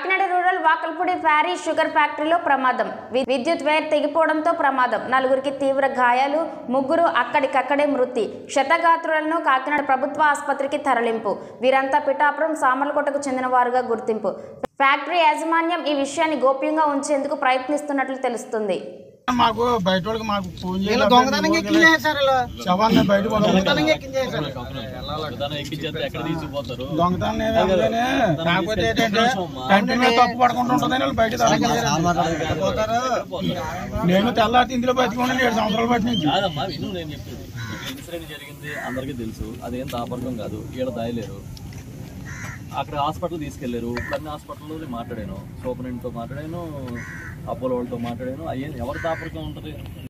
Kakinada rural Vakalapudi Parry sugar ఫ్యాక్టరీలో ప్రమాదం వి- విద్యుత్ వైర్ తెగిపోవడంతో ప్రమాదం నలుగురికి తీవ్ర గాయాలు ముగ్గురు అక్కడికక్కడే మృతి క్షతగాత్రులను కాకినాడ ప్రభుత్వ ఆసుపత్రికి తరలింపు వీరంతా పిఠాపురం సామర్లకోటకు చెందిన వారుగా గుర్తింపు ఫ్యాక్టరీ యాజమాన్యం ఈ విషయాన్ని గోప్యంగా ఉంచేందుకు ప్రయత్నిస్తున్నట్లు తెలుస్తుంది మాకు బయట వాళ్ళకి మాకు ఫోన్ వీళ్ళు దొంగతనంగా ఎక్కించేసారు ఇలా శవాన్ని బయట దొంగతనంగా ఎక్కించేసారు దొంగతనం ఏమీ అవ్వలేనే. కాకపోతే ఏంటంటే కంటి మీద తప్పు పడకుండా ఉంటుందని వాళ్ళు బయట పోతారు నేను తెల్లారి ఇందులో బతికున్నాను ఏడు సంవత్సరాలు బట్టి నుంచి కాదమ్మా విను నేను చెప్పేది ఇన్సిడెంట్ జరిగింది అందరికీ తెలుసు అదేం తాపర్గం కాదు ఈడ దాయలేరు అక్కడ హాస్పిటల్ తీసుకెళ్లారు అన్ని హాస్పిటల్లో మాట్లాడాను సూపరింటెండెంట్తో మాట్లాడాను అపోలో వాళ్ళతో మాట్లాడాను అయ్యేది ఎవరి తాపర్గం ఉంటుంది